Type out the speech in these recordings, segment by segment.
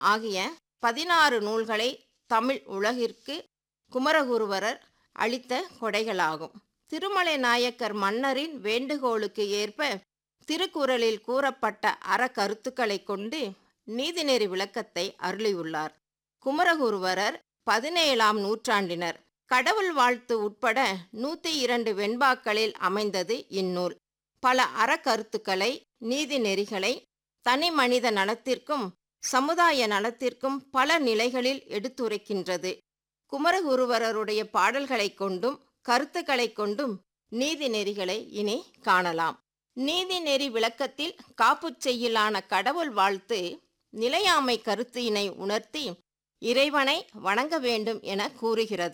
ஆகிய பதினாறு நூல்களை தமிழ் உலகிற்கு குமரகுருவரர் அளித்த கொடைகளாகும் திருமலை நாயக்கர் மன்னரின் வேண்டுகோளுக்கு ஏற்ப திருக்குறளில் கூறப்பட்ட அறக்கருத்துக்களைக் கொண்டு நீதிநெறி விளக்கத்தை அருளியுள்ளார் குமரகுருவரர் பதினேழாம் நூற்றாண்டினர் கடவுள் வாழ்த்து உட்பட நூற்றி இரண்டு வெண்பாக்களில் அமைந்தது இந்நூல் பல அறக்கருத்துக்களை நீதி நெறிகளை தனி மனித நலத்திற்கும் சமுதாய நலத்திற்கும் பல நிலைகளில் எடுத்துரைக்கின்றது குமரகுருவரருடைய பாடல்களைக் கொண்டும் கருத்துக்களைக் கொண்டும் நீதி நெறிகளை இனி காணலாம் நீதி நெறி விளக்கத்தில் காப்புச் செய்யலான கடவுள் வாழ்த்து நிலையாமை கருத்தினை உணர்த்தி இறைவனை வணங்க வேண்டும் என கூறுகிறது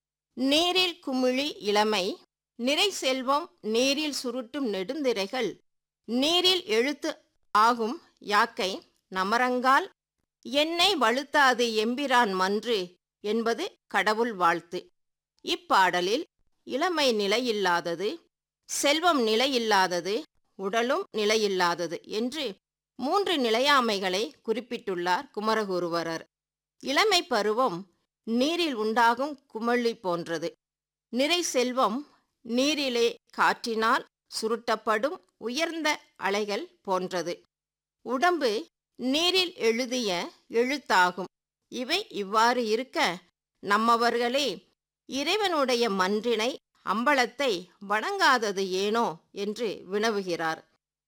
நீரில் குமிழி இளமை நிறை செல்வம் நீரில் சுருட்டும் நெடுந்திரைகள் நீரில் எழுத்து ஆகும் யாக்கை நமரங்கால் என்னை வழுத்தாது எம்பிரான் மன்று என்பது கடவுள் வாழ்த்து இப்பாடலில் இளமை நிலையில்லாதது செல்வம் நிலையில்லாதது உடலும் நிலையில்லாதது என்று மூன்று நிலையாமைகளை குறிப்பிட்டுள்ளார் குமரகுருவரர் இளமை பருவம் நீரில் உண்டாகும் குமிழி போன்றது நிறை செல்வம் நீரிலே காற்றினால் சுருட்டப்படும் உயர்ந்த அலைகள் போன்றது உடம்பு நீரில் எழுதிய எழுத்தாகும் இவை இவ்வாறு இருக்க நம்மவர்களே இறைவனுடைய மன்றினை அம்பலத்தை வணங்காதது ஏனோ என்று வினவுகிறார்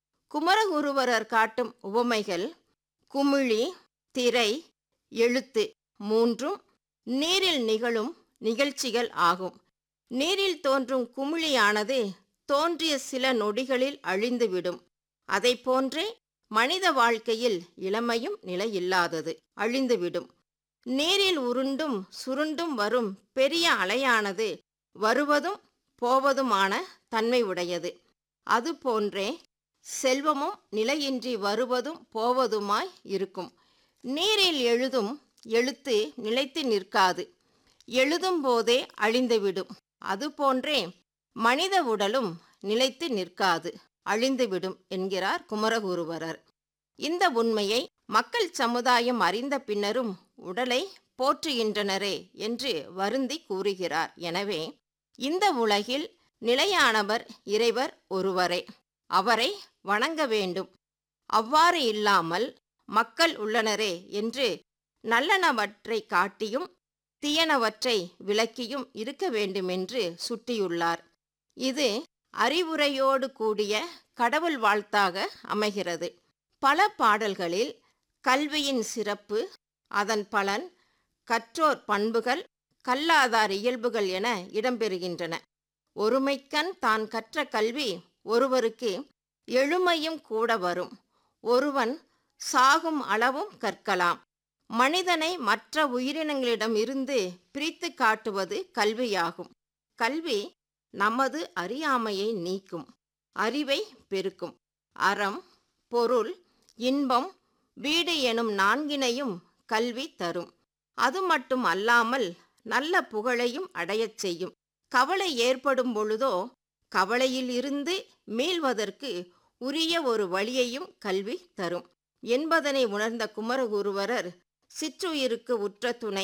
குமரகுருவரர் காட்டும் உவமைகள் குமிழி திரை எழுத்து மூன்றும் நீரில் நிகழும் நிகழ்ச்சிகள் ஆகும் நீரில் தோன்றும் குமிழியானது தோன்றிய சில நொடிகளில் அழிந்துவிடும் அதை போன்றே மனித வாழ்க்கையில் இளமையும் நிலையில்லாதது அழிந்துவிடும் நீரில் உருண்டும் சுருண்டும் வரும் பெரிய அலையானது வருவதும் போவதுமான தன்மை உடையது அதுபோன்றே செல்வமும் நிலையின்றி வருவதும் போவதுமாய் இருக்கும் நீரில் எழுதும் எழுத்து நிலைத்து நிற்காது எழுதும் போதே அழிந்துவிடும் அதுபோன்றே மனித உடலும் நிலைத்து நிற்காது அழிந்துவிடும் என்கிறார் குமரகுருவரர் இந்த உண்மையை மக்கள் சமுதாயம் அறிந்த பின்னரும் உடலை போற்றுகின்றனரே என்று வருந்தி கூறுகிறார் எனவே இந்த உலகில் நிலையானவர் இறைவர் ஒருவரே அவரை வணங்க வேண்டும் அவ்வாறு இல்லாமல் மக்கள் உள்ளனரே என்று நல்லனவற்றை காட்டியும் தீயனவற்றை விளக்கியும் இருக்க வேண்டுமென்று சுட்டியுள்ளார் இது அறிவுரையோடு கூடிய கடவுள் வாழ்த்தாக அமைகிறது பல பாடல்களில் கல்வியின் சிறப்பு அதன் பலன் கற்றோர் பண்புகள் கல்லாதார் இயல்புகள் என இடம்பெறுகின்றன ஒருமைக்கண் தான் கற்ற கல்வி ஒருவருக்கு எழுமையும் கூட வரும் ஒருவன் சாகும் அளவும் கற்கலாம் மனிதனை மற்ற உயிரினங்களிடம் இருந்து பிரித்து காட்டுவது கல்வியாகும் கல்வி நமது அறியாமையை நீக்கும் அறிவை பெருக்கும் அறம் பொருள் இன்பம் வீடு எனும் நான்கினையும் கல்வி தரும் அது மட்டும் அல்லாமல் நல்ல புகழையும் அடையச் செய்யும் கவலை ஏற்படும் பொழுதோ கவலையில் இருந்து மீள்வதற்கு உரிய ஒரு வழியையும் கல்வி தரும் என்பதனை உணர்ந்த குமரகுருவரர் சிற்றுயிருக்கு உற்ற துணை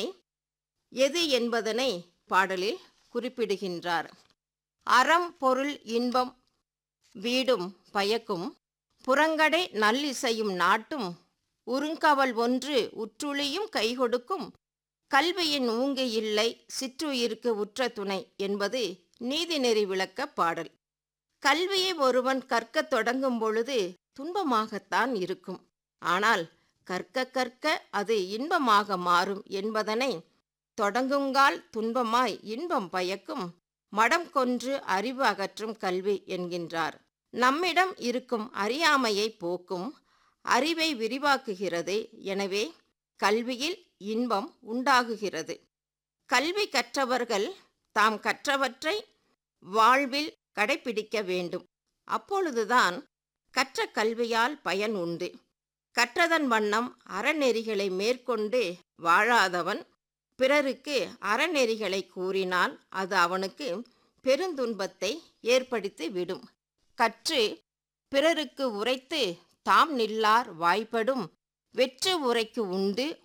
எது என்பதனை பாடலில் குறிப்பிடுகின்றார் அறம் பொருள் இன்பம் வீடும் பயக்கும் புறங்கடை நல்லிசையும் நாட்டும் உருங்கவல் ஒன்று உற்றுளியும் கைகொடுக்கும் கல்வியின் ஊங்கு இல்லை சிற்றுயிருக்கு உற்ற துணை என்பது நீதிநெறி விளக்க பாடல் கல்வியை ஒருவன் கற்கத் தொடங்கும் பொழுது துன்பமாகத்தான் இருக்கும் ஆனால் கற்க கற்க அது இன்பமாக மாறும் என்பதனை தொடங்குங்கால் துன்பமாய் இன்பம் பயக்கும் மடம் கொன்று அறிவு அகற்றும் கல்வி என்கின்றார் நம்மிடம் இருக்கும் அறியாமையை போக்கும் அறிவை விரிவாக்குகிறது எனவே கல்வியில் இன்பம் உண்டாகுகிறது கல்வி கற்றவர்கள் தாம் கற்றவற்றை வாழ்வில் கடைபிடிக்க வேண்டும் அப்பொழுதுதான் கற்ற கல்வியால் பயன் உண்டு கற்றதன் வண்ணம் அறநெறிகளை மேற்கொண்டு வாழாதவன் பிறருக்கு அறநெறிகளை கூறினால் அது அவனுக்கு பெருந்துன்பத்தை ஏற்படுத்தி விடும் கற்று பிறருக்கு உரைத்து தாம் நில்லார் வாய்ப்படும் வெற்று உரைக்கு உண்டு